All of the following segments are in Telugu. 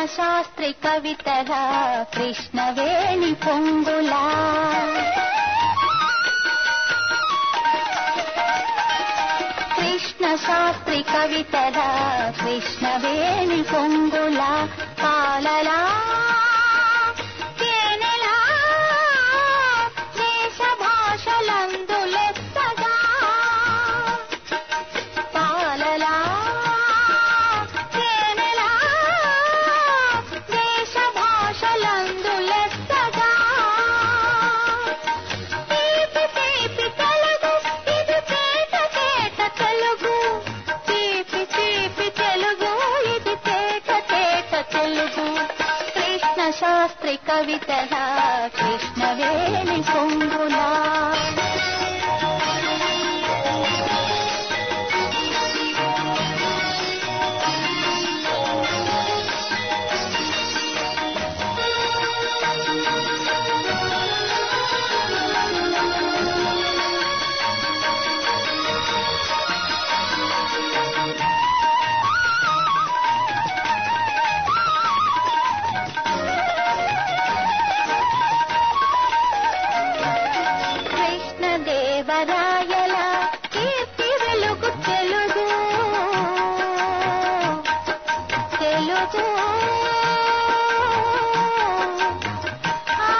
శాస్త్రి కవితల కృష్ణవేణి పొంగులా కృష్ణ శాస్త్రి కవితల కృష్ణవేణి పొంగుల పాలలా తేనెలా దేశ భాషలందు లెక్కగా పాలలా తేనెలా దేశ భాషలందు లెక్కగా తీపి తీపి తెలుగు ఇది తేట తేట తెలుగు తీపి తీపి తెలుగు ఇది తేట తేట తెలుగు కృష్ణ శాస్త్రి కవితల కృష్ణవేణి పొంగులా కృష్ణదేవరాయల కీర్తి వెలుగు తెలుగు తెలుగు ఆ,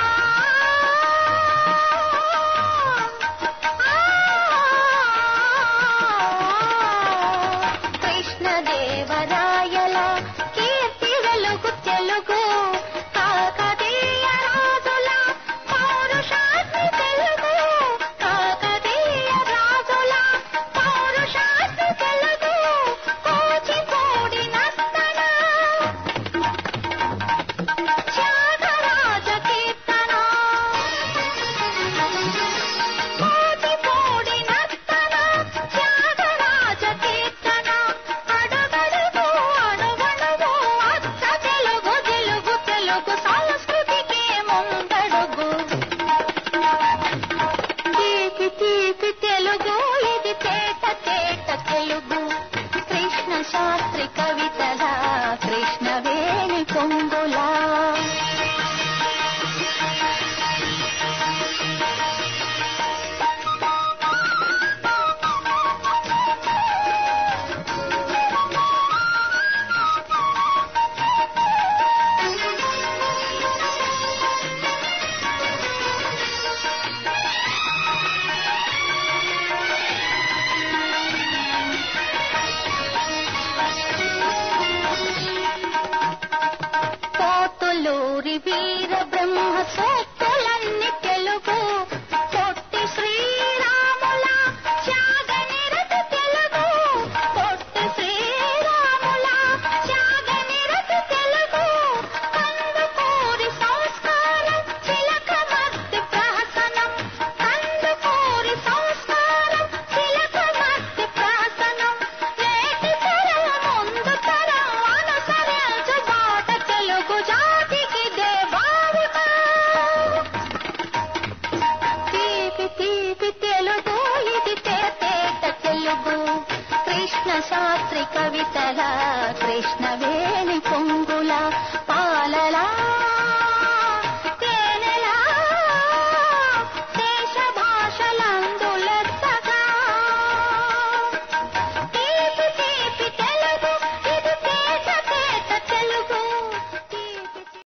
కృష్ణదేవరాయల కీర్తి వెలుగు తెలుగు కాకతీయ రాజుల పౌరుషాన్ని తెలుగు కాకతీయ రాజుల పౌరుషాన్ని తెలుగు కూచిపూడి నర్తన త్యాగరాజ కీర్తన కూచిపూడి నర్తన త్యాగరాజ కీర్తన అడుగడుగు అణువణువు అచ్చ తెలుగు తెలుగు తెలుగు సంస్కృతికి ముందడుగు తీపి తీపి తెలుగు ఇది తేట తేట తెలుగు కృష్ణ శాస్త్రి కవితల కృష్ణవేణి పొంగులా పోతులూరి వీర బ్రహ్మ సూక్తులన్నీ తెలుగు పొట్టి శ్రీరాముల త్యాగనిరత తెలుగు పొట్టి శ్రీరాముల త్యాగనిరత తెలుగు కందుకూరి సంస్కారం చిలకమర్తి ప్రహసనం కందుకూరి సంస్కారం చిలకమర్తి ప్రహసనం నేటి తరం ముందు తరం అనుసరించు బాట తెలుగు జాతికి దేవారిక తీపి తీపి తెలుగు ఇది తేట తెలుగు కృష్ణ శాస్త్రి కవితల కృష్ణవేణి పొంగుల పాలలా